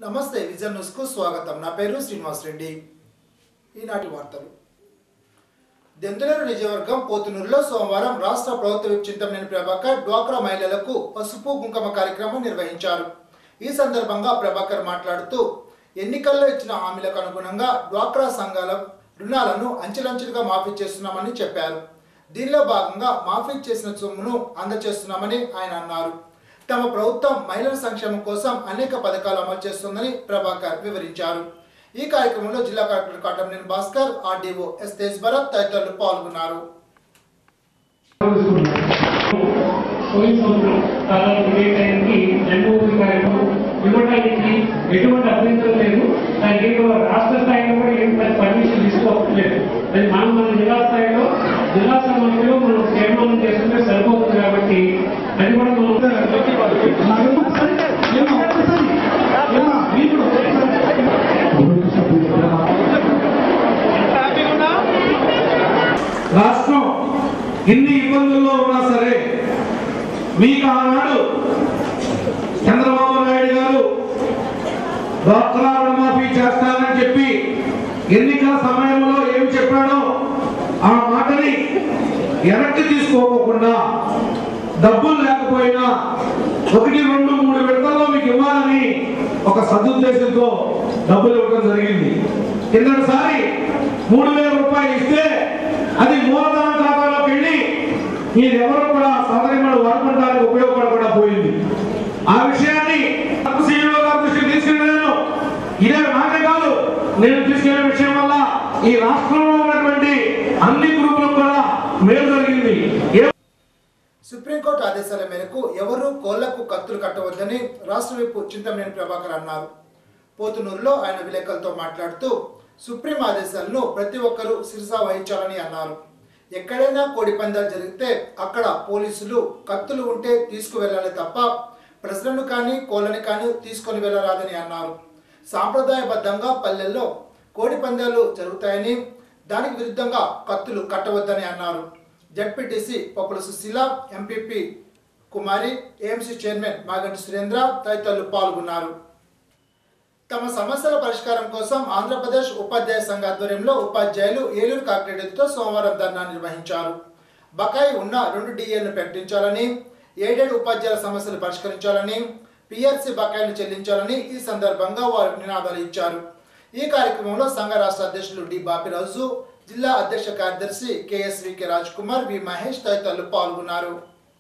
నమస్తే vision news కు స్వాగతం నా పేరు శ్రీనివాస్ రెడ్డి ఈనాటి వార్తలు దెందులూరు నియోజకవర్గం పోతునూరులో సోమవారం రాష్ట్ర ప్రభుత్వ విప్ చింతమనేని ప్రభాకర్ డ్వాక్రా మహిళలకు పసుపు కుంకుమ కార్యక్రమం నిర్వహించారు ఈ సందర్భంగా ప్రభాకర్ మాట్లాడుతూ ఎన్నికల్లో ఇచ్చిన హామీలకు అనుగుణంగా డ్వాక్రా సంఘాల రుణాలను అంచెలంచెలుగా మాఫీ చేస్తున్నామని చెప్పారు దీనిలో భాగంగా మాఫీ చేసిన సొమ్మును అందజేస్తున్నామని ఆయన అన్నారు తమ ప్రభుత్వం మహిళల సంక్షేమం కోసం అనేక పథకాలు అమలు చేస్తుందని ప్రభాకర్ వివరించారు ఈ కార్యక్రమంలో జిల్లా collector Katamneni Bhaskar RDO S Tej Bharat తదితరులు పాల్గొన్నారు పోయిన సంవత్సరం దాదాపు ఇదే టైంకి జన్మభూమి కార్యక్రమం ఇవ్వడానికి ఎటువంటి అభ్యంతరం లేదు దానికి ఏదో రాష్ట్ర స్థాయిలో కూడా ఏం పెద్ద పర్మిషన్ తీసుకోవట్లేదు అది మనం మన జిల్లా స్థాయిలో జిల్లా సమస్యలో మనం తీర్మానం చేసుకుంటే సరిపోతుంది కాబట్టి అది కూడా మనం రాష్ట్రం ఎన్ని ఇబ్బందుల్లో ఉన్నా సరే మీకు ఆనాడు చంద్రబాబు నాయుడు గారు డాక్టరా రుణమాఫీ చేస్తానని చెప్పి ఎన్నికల సమయంలో ఏం చెప్పాడో ఆ మాటని వెనక్కి తీసుకోకుండా డబ్బులు లేకపోయినా ఒకటి రెండు మూడు విడతల్లో మీకు ఇవ్వాలని ఒక సదుద్దేశంతో డబ్బులు ఇవ్వడం జరిగింది కిందటిసారి మూడు వేల రూపాయలు ఇస్తే అది మూలధనం ఖాతాలోకి వెళ్ళి మీరెవరు కూడా సాధారణ వాడుకుంటానికి ఉపయోగపడకుండా పోయింది ఆ విషయాన్ని సీఈఓ గారి దృష్టికి తీసుకెళ్ళాను ఇదే నాకే కాదు నేను తీసుకెళ్లే విషయం వల్ల ఈ రాష్ట్రంలో ఉన్నటువంటి అన్ని గ్రూపులకు కూడా మేలు జరిగింది ఏ సుప్రీంకోర్టు ఆదేశాల మేరకు ఎవరూ కోళ్లకు కత్తులు కట్టవద్దని రాష్ట్ర విప్ చింతమనేని ప్రభాకర్ అన్నారు పోతునూరులో ఆయన విలేకరులతో మాట్లాడుతూ సుప్రీం ఆదేశాలను ప్రతి ఒక్కరూ శిరసా వహించాలని అన్నారు ఎక్కడైనా కోడి పందాలు జరిగితే అక్కడ పోలీసులు కత్తులు ఉంటే తీసుకువెళ్ళాలి తప్ప ప్రజలను కానీ కోళ్ళని కానీ తీసుకొని వెళ్ళరాదని అన్నారు సాంప్రదాయబద్ధంగా పల్లెల్లో కోడి పందాలు జరుగుతాయని దానికి విరుద్ధంగా కత్తులు కట్టవద్దని అన్నారు ZPTC Pappula Susheela MPP Kumari AMC chairman Maganti Surendra తదితరులు పాల్గొన్నారు తమ సమస్యల పరిష్కారం కోసం ఆంధ్రప్రదేశ్ ఉపాధ్యాయ సంఘ ఆధ్వర్యంలో ఉపాధ్యాయులు ఏలూరు కాకిరెడ్డితో సోమవారం ధర్నా నిర్వహించారు బకాయి ఉన్న రెండు డిఏలను ప్రకటించాలని ఏడేడు ఉపాధ్యాయుల సమస్యలు పరిష్కరించాలని పిఆర్సీ బకాయిలు చెల్లించాలని ఈ సందర్భంగా వారు నినాదాలు ఇచ్చారు ఈ కార్యక్రమంలో సంఘ రాష్ట్ర అధ్యక్షులు డి బాపిరాజు జిల్లా అధ్యక్ష కార్యదర్శి కెఎస్వికే రాజ్ కుమార్ వి మహేష్ తదితరులు పాల్గొన్నారు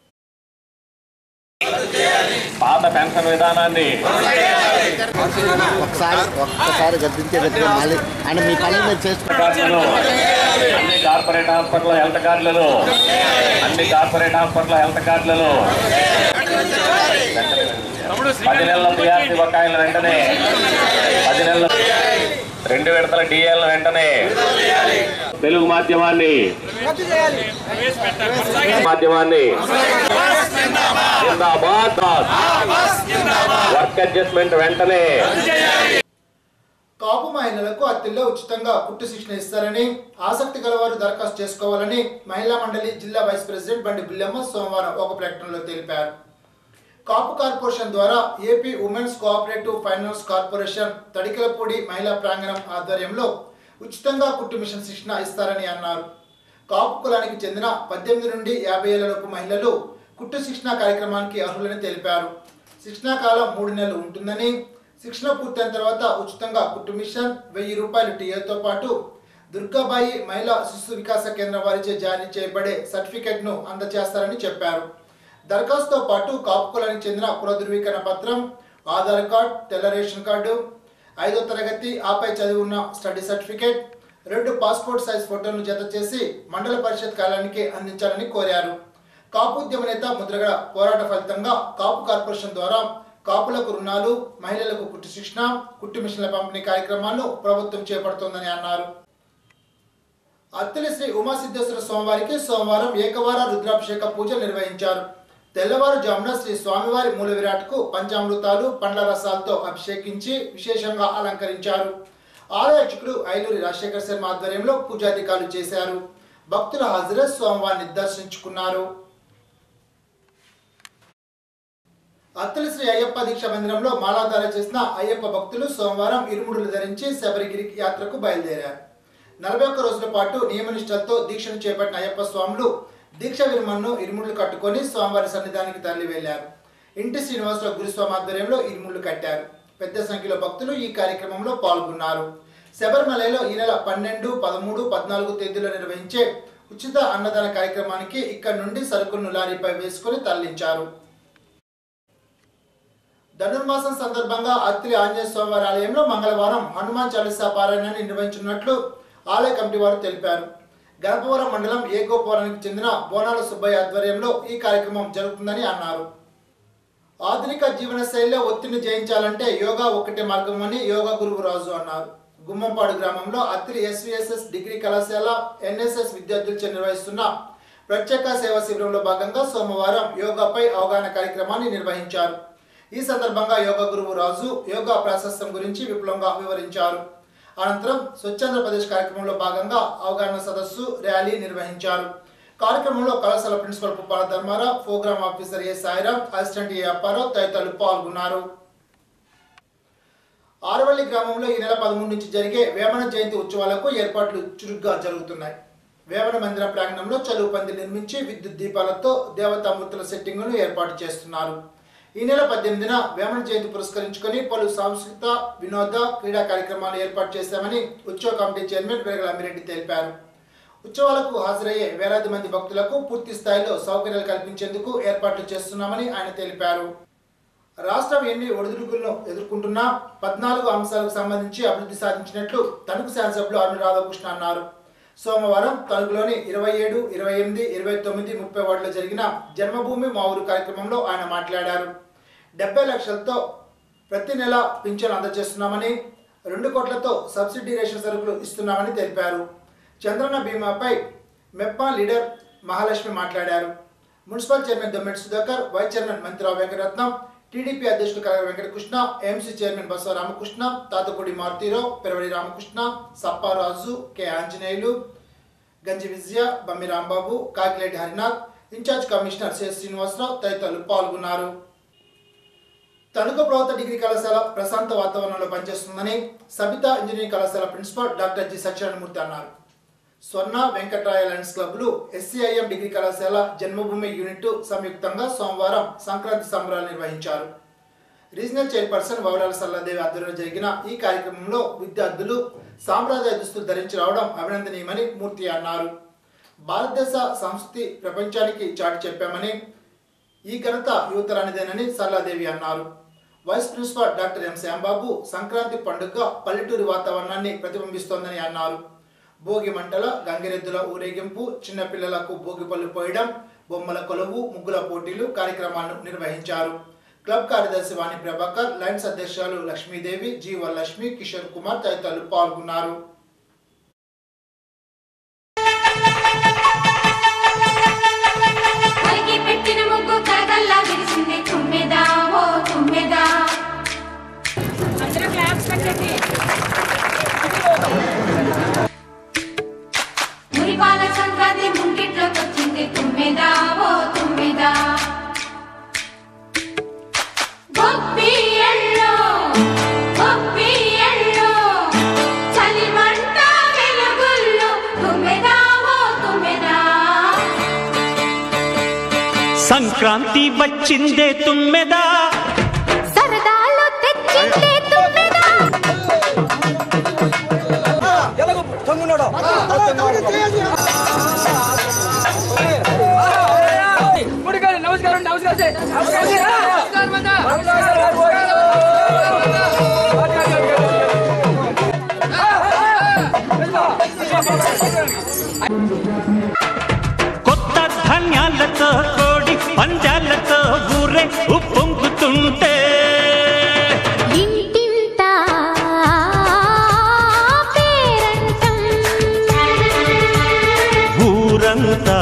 పాత పెన్షన్ విధానాన్ని ఒకసారి ఒక్కసారి గద్దించే గద్దిగా మళ్ళీ అంటే మీ పని మీరు చేసుకో కార్డులను అన్ని కార్పొరేట్ హాస్పిటల్ హెల్త్ కార్డులను అన్ని కార్పొరేట్ హాస్పిటల్ హెల్త్ కార్డులను పది నెలల పిఆర్సీ బకాయిలు వెంటనే పది నెలల రెండు విడతల డిఎల్ వెంటనే తెలుగు మాధ్యమాన్ని మాధ్యమాన్ని జిందాబాద్ వర్క్ అడ్జస్ట్మెంట్ వెంటనే కాపు మహిళలకు అత్తిల్లో ఉచితంగా కుట్టు శిక్షణ ఇస్తారని ఆసక్తి గలవారు దరఖాస్తు చేసుకోవాలని మహిళా మండలి జిల్లా వైస్ ప్రెసిడెంట్ బండి బుల్లెమ్మ సోమవారం ఒక ప్రకటనలో తెలిపారు కాపు కార్పొరేషన్ ద్వారా AP women's cooperative finance corporation Tadikalapudi మహిళా ప్రాంగణం ఆధ్వర్యంలో ఉచితంగా కుట్టు మిషన్ శిక్షణ ఇస్తారని అన్నారు కాపు కులానికి చెందిన పద్దెనిమిది నుండి యాభై ఏళ్లలోపు మహిళలు కుట్టు శిక్షణ కార్యక్రమానికి అర్హులని తెలిపారు శిక్షణా కాలం మూడు నెలలు ఉంటుందని శిక్షణ పూర్తయిన తర్వాత ఉచితంగా కుట్టు మిషన్ వెయ్యి రూపాయలు టీఏతో పాటు దుర్గాబాయి మహిళా శిశు వికాస కేంద్రం వారిచే జారీ చేయబడే సర్టిఫికెట్ను అందజేస్తారని చెప్పారు దరఖాస్తుతో పాటు కాపు కులానికి చెందిన కుల ధృవీకరణ పత్రం ఆధార్ కార్డ్ తెల్ల రేషన్ కార్డు ఐదో తరగతి ఆపై చదివి ఉన్న స్టడీ సర్టిఫికేట్ రెండు పాస్పోర్ట్ సైజ్ ఫోటోలను జత చేసి మండల పరిషత్ కార్యాలయానికి అందించాలని కోరారు కాపు ఉద్యమ నేత ముద్రగడ పోరాట ఫలితంగా కాపు కార్పొరేషన్ ద్వారా కాపులకు రుణాలు మహిళలకు కుట్టు శిక్షణ కుట్టు మిషన్ల పంపిణీ కార్యక్రమాలను ప్రభుత్వం చేపడుతోందని అన్నారు అత్తిలి శ్రీ ఉమాసిద్ధేశ్వర స్వామివారికి సోమవారం ఏకవార రుద్రాభిషేక పూజలు నిర్వహించారు తెల్లవారుజామున శ్రీ స్వామివారి మూల విరాట్కు పంచామృతాలు పండ్ల రసాలతో అభిషేకించి విశేషంగా అలంకరించారు ఆలయర్చకుడు ఐలూరి రాజశేఖర శర్మ ఆధ్వర్యంలో పూజాధికారులు చేశారు భక్తుల హాజరై స్వామివారిని దర్శించుకున్నారు అత్తలి శ్రీ అయ్యప్ప దీక్ష మందిరంలో మాలాధార చేసిన అయ్యప్ప భక్తులు సోమవారం ఇరుముడులు ధరించి శబరిగిరి యాత్రకు బయలుదేరారు నలభై ఒక్క రోజుల పాటు నియమనిష్టలతో దీక్షను చేపట్టిన అయ్యప్ప స్వాములు దీక్ష విరమణను ఇరుముళ్ళు కట్టుకొని స్వామివారి సన్నిధానికి తరలి వెళ్లారు ఇంటి శ్రీనివాసరావు గురుస్వామి ఆధ్వర్యంలో ఇరుముళ్ళు కట్టారు పెద్ద సంఖ్యలో భక్తులు ఈ కార్యక్రమంలో పాల్గొన్నారు శబరిమలలో ఈ నెల పన్నెండు పదమూడు పద్నాలుగు తేదీలో నిర్వహించే ఉచిత అన్నదాన కార్యక్రమానికి ఇక్కడ నుండి సరుకులను లారీపై వేసుకొని తరలించారు ధనుర్మాసం సందర్భంగా అత్తిలి ఆంజనేయ స్వామివారి ఆలయంలో మంగళవారం హనుమాన్ చాలీసా పారాయణాన్ని నిర్వహించున్నట్లు ఆలయ కమిటీ వారు తెలిపారు గణపవరం మండలం ఏకోపురానికి చెందిన బోనాల సుబ్బయ్య ఆధ్వర్యంలో ఈ కార్యక్రమం జరుగుతుందని అన్నారు ఆధునిక జీవన శైలిలో ఒత్తిడిని జయించాలంటే యోగా ఒక్కటే మార్గం అని యోగా గురువు రాజు అన్నారు గుమ్మంపాడు గ్రామంలో అత్తిలి ఎస్విఎస్ఎస్ డిగ్రీ కళాశాల ఎన్ఎస్ఎస్ విద్యార్థులచే నిర్వహిస్తున్న ప్రత్యేక సేవా శిబిరంలో భాగంగా సోమవారం యోగాపై అవగాహన కార్యక్రమాన్ని నిర్వహించారు ఈ సందర్భంగా యోగా గురువు రాజు యోగా ప్రాశస్తం గురించి విపులంగా వివరించారు అనంతరం స్వచ్ఛాంధ్రప్రదేశ్ కార్యక్రమంలో భాగంగా అవగాహన సదస్సు ర్యాలీ నిర్వహించారు కార్యక్రమంలో కళాశాల principal Puppala Dharmarao programme officer A Sairam assistant A Apparao తదితరులు పాల్గొన్నారు ఆరవల్లి గ్రామంలో ఈ నెల పదమూడు నుంచి జరిగే వేమన జయంతి ఉత్సవాలకు ఏర్పాట్లు చురుగ్గా జరుగుతున్నాయి వేమన మందిర ప్రాంగణంలో చలువు పంది నిర్మించి విద్యుత్ దీపాలతో దేవతామూర్తుల సెట్టింగును ఏర్పాటు చేస్తున్నారు ఈ నెల పద్దెనిమిదిన వేమన జయంతి పురస్కరించుకొని పలు సాంస్కృతిక వినోద క్రీడా కార్యక్రమాలు ఏర్పాటు చేశామని ఉత్సవ కమిటీ చైర్మన్ వెరగల అమ్మిరెడ్డి తెలిపారు ఉత్సవాలకు హాజరయ్యే వేలాది మంది భక్తులకు పూర్తి స్థాయిలో సౌకర్యాలు కల్పించేందుకు ఏర్పాట్లు చేస్తున్నామని ఆయన తెలిపారు రాష్ట్రం ఎన్ని ఒడిదుడుకులను ఎదుర్కొంటున్నా పద్నాలుగు అంశాలకు సంబంధించి అభివృద్ధి సాధించినట్లు తణుకు శాసనసభ్యులు అరుణ రాధాకృష్ణ అన్నారు సోమవారం తణుకులోని ఇరవై ఏడు ఇరవై ఎనిమిది ఇరవై తొమ్మిది ముప్పై వార్డులో జరిగిన జన్మభూమి మా ఊరు కార్యక్రమంలో ఆయన మాట్లాడారు డెబ్బై లక్షలతో ప్రతి నెల పింఛను అందజేస్తున్నామని రెండు కోట్లతో సబ్సిడీ రేషన్ సరుకులు ఇస్తున్నామని తెలిపారు చంద్రన్న బీమాపై మెప్పా లీడర్ మహాలక్ష్మి మాట్లాడారు municipal chairman Dommeti Sudhakar vice chairman Mantrirao Venkataratnam TDP అధ్యక్షుడు Kalaga Venkatakrishna MC chairman Basava Ramakrishna Tatapudi Maruthirao Peravadi Ramakrishna Sapparaju K Anjaneyulu Ganji Vijaya Bammi Rambabu Kakireddy Harinath incharge commissioner C Srinivasarao తదితరులు పాల్గొన్నారు తణుకు ప్రభుత్వ డిగ్రీ కళాశాల ప్రశాంత వాతావరణంలో పనిచేస్తుందని సబితా ఇంజనీరింగ్ కళాశాల ప్రిన్సిపాల్ డాక్టర్ జి సత్యనారాయణమూర్తి అన్నారు స్వర్ణ వెంకట్రాయ లయన్స్ క్లబ్లు ఎస్సీఐఎం డిగ్రీ కళాశాల జన్మభూమి యూనిట్ సంయుక్తంగా సోమవారం సంక్రాంతి సంబరాలు నిర్వహించారు రీజనల్ చైర్పర్సన్ వవరాల సల్లాదేవి ఆధ్వర్యంలో జరిగిన ఈ కార్యక్రమంలో విద్యార్థులు సాంప్రదాయ దుస్తులు ధరించి రావడం అభినందనీయమని మూర్తి అన్నారు భారతదేశ సంస్కృతి ప్రపంచానికి చాటి చెప్పామని ఈ ఘనత యువతరానిదేనని సల్లాదేవి అన్నారు vice principal doctor M Shyambabu Sankranti పండుగ పల్లెటూరి వాతావరణాన్ని ప్రతిబింబిస్తోందని అన్నారు భోగి మంటల గంగిరెద్దుల ఊరేగింపు చిన్నపిల్లలకు భోగి పళ్ళు పోయడం బొమ్మల కొలువు ముగ్గుల పోటీలు కార్యక్రమాలను నిర్వహించారు క్లబ్ కార్యదర్శి వాణి ప్రభాకర్ లయన్స్ అధ్యక్షులు లక్ష్మీదేవి జీ వరలక్ష్మి కిషోర్ కుమార్ తదితరులు పాల్గొన్నారు కలిగి పెట్టిన ముగ్గు కరగల్లా విరిసింది తుమ్మెదా ఓ తుమ్మెదా అందరూ క్లాప్స్ పెట్టండి మురిపాల సంక్రాంతి ముంగిట్లోకి వచ్చింది తుమ్మెదా ఓ తుమ్మెదా గొప్పియల్లో, గొప్పియల్లో, చలిమంట వెలుగుల్లో, తుమ్మెదా ఓ తుమ్మెదా సంక్రాంతి వచ్చిందే తుమ్మెదా సరదాలు తెచ్చిందే తుమ్మెదా నమస్కారం నమస్కారం కొత్త ధాన్యాలతో కోడి పంజాలతో ఊరే ఉప్పొంగుతుంటే ఇంటింటా పేరంటం ఊరంతా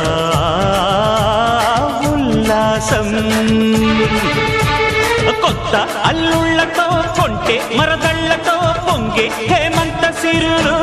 ఉల్లాసం కొత్త అల్లుళ్ళతో కొంటే మరదళ్ళతో పొంగే హేమంత సిరులు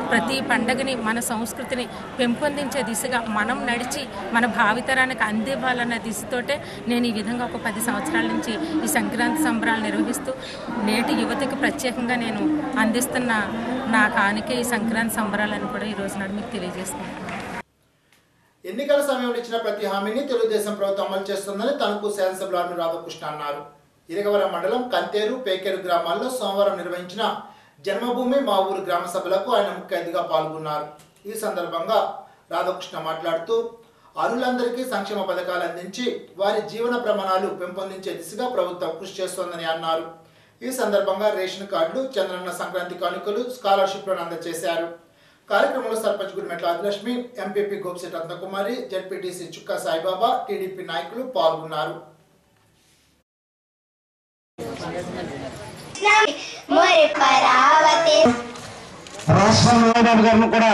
ప్రతి పండగని మన సంస్కృతిని పెంపొందించే దిశగా మనం నడిచి మన భావితరానికి అందివ్వాలన్న దిశతోటే నేను ఈ విధంగా ఒక పది సంవత్సరాల నుంచి ఈ సంక్రాంతి సంబరాలు నిర్వహిస్తూ నేటి యువతకి ప్రత్యేకంగా నేను అందిస్తున్న నా కానుకే ఈ సంక్రాంతి సంబరాలని కూడా ఈ రోజు నాడు మీకు తెలియజేస్తున్నాను ఎన్నికల సమయంలో ఇచ్చిన ప్రతి హామీని తెలుగుదేశం ప్రభుత్వం అమలు చేస్తుందని తణుకు శాసనసభ్యులు ఆర్మీ రాధాకృష్ణ అన్నారు ఇరగవరం మండలం కంతేరు పేకేరు గ్రామాల్లో సోమవారం నిర్వహించిన జన్మభూమి మా ఊరు గ్రామ సభలకు ఆయన ముఖ్య అతిథిగా పాల్గొన్నారు ఈ సందర్భంగా రాధాకృష్ణ మాట్లాడుతూ అరులందరికీ సంక్షేమ పథకాలు అందించి వారి జీవన ప్రమాణాలు పెంపొందించే దిశగా ప్రభుత్వం కృషి చేస్తోందని అన్నారు ఈ సందర్భంగా రేషన్ కార్డులు చంద్రన్న సంక్రాంతి కానుకలు స్కాలర్షిప్లను అందజేశారు కార్యక్రమంలో sarpanch Gudimetla Adilakshmi MPP Gopisetti Ratnakumari ZPTC Chukka Saibaba TDP నాయకులు పాల్గొన్నారు మోరి పరావతి రాష్ట్ర నాయబాబు గారిని కూడా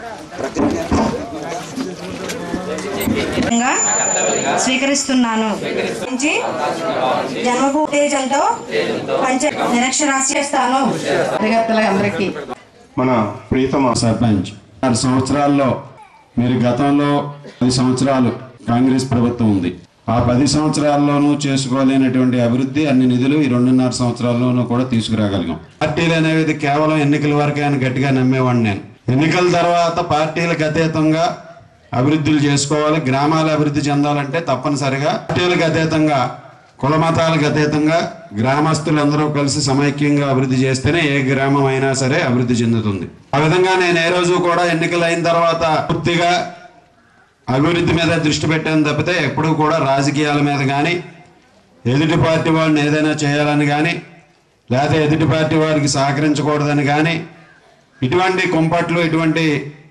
గా స్వీకరిస్తున్నాను నుంచి జన్మభూ ఉత్తేజంతో పంచ నిరక్షరాస్య చేస్తాను అందరికీ మన ప్రీతమ సర్పంచ్ ఆరు సంవత్సరాల్లో మీరు గతంలో పది సంవత్సరాలు కాంగ్రెస్ ప్రభుత్వం ఉంది ఆ పది సంవత్సరాల్లోనూ చేసుకోలేనటువంటి అభివృద్ధి అన్ని నిధులు ఈ రెండున్నర సంవత్సరాల్లోనూ కూడా తీసుకురాగలిగాం పార్టీలు అనేది కేవలం ఎన్నికల వరకే అని గట్టిగా నమ్మేవాడిని నేను ఎన్నికల తర్వాత పార్టీలకు అతీతంగా అభివృద్ధులు చేసుకోవాలి గ్రామాలు అభివృద్ధి చెందాలంటే తప్పనిసరిగా పార్టీలకు అతీతంగా కుల మతాలకు అతీతంగా గ్రామస్తులందరూ కలిసి సమైక్యంగా అభివృద్ధి చేస్తేనే ఏ గ్రామం అయినా సరే అభివృద్ధి చెందుతుంది ఆ విధంగా నేను ఏ రోజు కూడా ఎన్నికలు అయిన తర్వాత పూర్తిగా అభివృద్ధి మీద దృష్టి పెట్టాను తప్పితే ఎప్పుడూ కూడా రాజకీయాల మీద కానీ ఎదుటి పార్టీ వాళ్ళని ఏదైనా చేయాలని కానీ లేదా ఎదుటి పార్టీ వారికి సహకరించకూడదని కానీ ఇటువంటి కుంపట్లు ఇటువంటి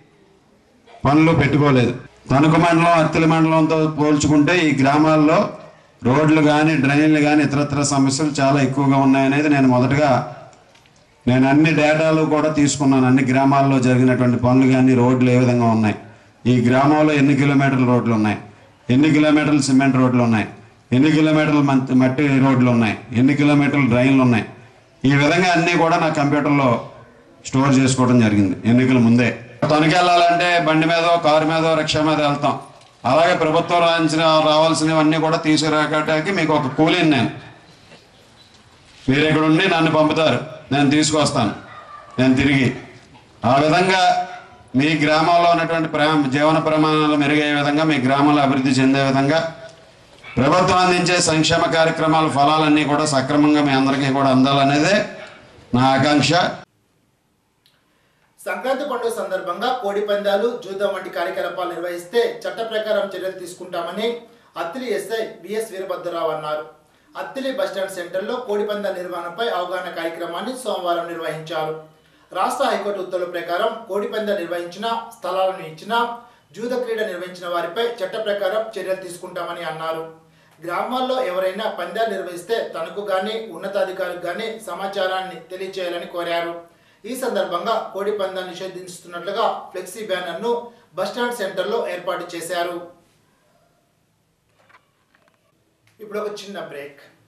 పనులు పెట్టుకోలేదు తణుకు మండలం అత్తిలి మండలంతో పోల్చుకుంటే ఈ గ్రామాల్లో రోడ్లు కానీ డ్రైన్లు కానీ ఇతరత్ర సమస్యలు చాలా ఎక్కువగా ఉన్నాయనేది నేను మొదటగా నేను అన్ని డేటాలు కూడా తీసుకున్నాను అన్ని గ్రామాల్లో జరిగినటువంటి పనులు కానీ రోడ్లు ఏ విధంగా ఉన్నాయి ఈ గ్రామంలో ఎన్ని కిలోమీటర్ల రోడ్లు ఉన్నాయి ఎన్ని కిలోమీటర్లు సిమెంట్ రోడ్లు ఉన్నాయి ఎన్ని కిలోమీటర్లు మట్- మట్టి రోడ్లు ఉన్నాయి ఎన్ని కిలోమీటర్లు డ్రైన్లు ఉన్నాయి ఈ విధంగా అన్నీ కూడా నా కంప్యూటర్లో స్టోర్ చేసుకోవడం జరిగింది ఎన్నికల ముందే తనకి వెళ్ళాలంటే బండి మీదో కారు మీదో రిక్షా మీద వెళ్తాం అలాగే ప్రభుత్వం రాయించిన రావాల్సినవన్నీ కూడా తీసుకురాకటానికి మీకు ఒక కూలీని నేను మీరు ఇక్కడ ఉండి నన్ను పంపుతారు నేను తీసుకొస్తాను నేను తిరిగి ఆ విధంగా మీ గ్రామంలో ఉన్నటువంటి ప్రేమ జీవన ప్రమాణాలు మెరుగయ్యే విధంగా మీ గ్రామంలో అభివృద్ధి చెందే విధంగా ప్రభుత్వం అందించే సంక్షేమ కార్యక్రమాల ఫలాలన్నీ కూడా సక్రమంగా మీ అందరికీ కూడా అందాలనేదే నా ఆకాంక్ష సంక్రాంతి పండుగ సందర్భంగా కోడి పందాలు జూదం వంటి కార్యకలాపాలు నిర్వహిస్తే చట్ట ప్రకారం చర్యలు తీసుకుంటామని అత్తిలి ఎస్ఐ విఎస్ వీరభద్రరావు అన్నారు అత్తిలి బస్టాండ్ సెంటర్లో కోడి పందాల నిర్వహణపై అవగాహన కార్యక్రమాన్ని సోమవారం నిర్వహించారు రాష్ట్ర హైకోర్టు ఉత్తర్వుల ప్రకారం కోడి పందాలు నిర్వహించిన స్థలాలను ఇచ్చిన జూద క్రీడ నిర్వహించిన వారిపై చట్ట ప్రకారం చర్యలు తీసుకుంటామని అన్నారు గ్రామాల్లో ఎవరైనా పందాలు నిర్వహిస్తే తనకు గాని ఉన్నతాధికారికి గాని సమాచారాన్ని తెలియచేయాలని కోరారు ఈ సందర్భంగా కోడి పందాన్ని నిషేధిస్తున్నట్లుగా ఫ్లెక్సీ బ్యానర్ను బస్టాండ్ సెంటర్లో ఏర్పాటు చేశారు ఇప్పుడు ఒక చిన్న బ్రేక్